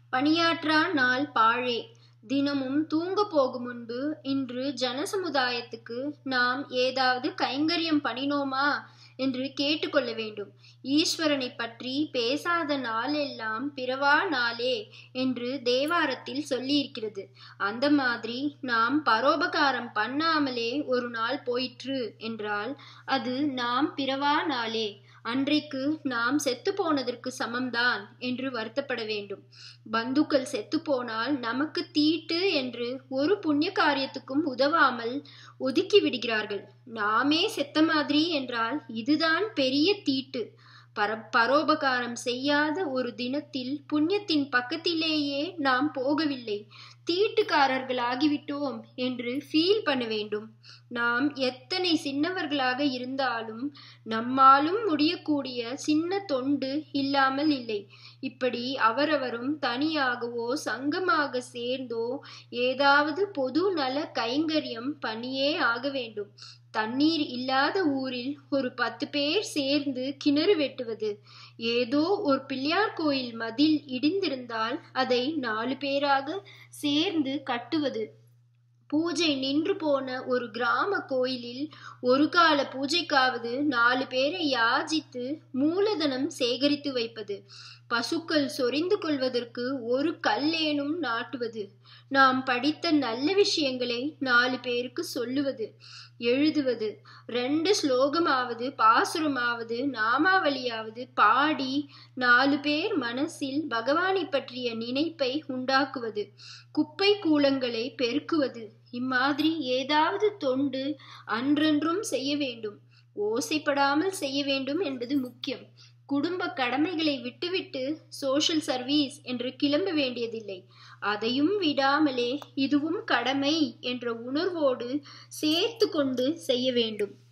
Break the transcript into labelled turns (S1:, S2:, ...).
S1: பணியாற்றா நாள் பாழே தினமும் தூங்க போகும் முன்பு இன்று ஜனசமுதாயத்துக்கு நாம் ஏதாவது கைங்கரியம் பண்ணினோமா என்று கேட்டுக்கொள்ள வேண்டும் ஈஸ்வரனை பற்றி பேசாத நாளெல்லாம் பிறவா நாளே என்று தேவாரத்தில் சொல்லியிருக்கிறது அந்த மாதிரி நாம் பரோபகாரம் பண்ணாமலே ஒரு நாள் போயிற்று என்றால் அது நாம் பிறவா நாளே அன்றைக்கு நாம் செத்து போனதற்கு சமம்தான் என்று வருத்தப்பட வேண்டும் பந்துக்கள் செத்து போனால் நமக்கு தீட்டு என்று ஒரு புண்ணிய காரியத்துக்கும் உதவாமல் ஒதுக்கி விடுகிறார்கள் நாமே செத்த மாதிரி என்றால் இதுதான் பெரிய தீட்டு பர பரோபகாரம் செய்யாத ஒரு தினத்தில் புண்ணியத்தின் பக்கத்திலேயே நாம் போகவில்லை தீட்டுக்காரர்களாகிவிட்டோம் என்று ஃபீல் பண்ண வேண்டும் நாம் எத்தனை சின்னவர்களாக இருந்தாலும் நம்மாலும் முடியக்கூடிய சின்ன தொண்டு இல்லாமல் இல்லை இப்படி அவரவரும் தனியாகவோ சங்கமாக சேர்ந்தோ ஏதாவது பொது நல கைங்கரியம் பண்ணியே ஆக வேண்டும் தண்ணீர் இல்லாத ஊரில் ஒரு பத்து பேர் சேர்ந்து கிணறு வெட்டுவது ஏதோ ஒரு பிள்ளையார் கோயில் மதில் இடிந்திருந்தால் அதை நாலு பேராக சேர்ந்து கட்டுவது பூஜை நின்று போன ஒரு கிராம கோயிலில் ஒரு கால பூஜைக்காவது நாலு பேரை யாஜித்து மூலதனம் சேகரித்து வைப்பது பசுக்கள் சொரிந்து கொள்வதற்கு ஒரு கல்லேனும் நாட்டுவது நாம் படித்த நல்ல விஷயங்களை நாலு பேருக்கு சொல்லுவது எழுதுவது ரெண்டு ஸ்லோகமாவது பாசுரமாவது நாமாவளியாவது பாடி நாலு பேர் மனசில் பகவானை பற்றிய நினைப்பை உண்டாக்குவது குப்பை கூலங்களை பெருக்குவது இம்மாதிரி ஏதாவது தொண்டு அன்றன்றும் செய்ய வேண்டும் ஓசைப்படாமல் செய்ய வேண்டும் என்பது முக்கியம் குடும்ப கடமைகளை விட்டுவிட்டு சோஷியல் சர்வீஸ் என்று கிளம்ப வேண்டியதில்லை அதையும் விடாமலே இதுவும் கடமை என்ற உணர்வோடு சேர்த்து கொண்டு செய்ய வேண்டும்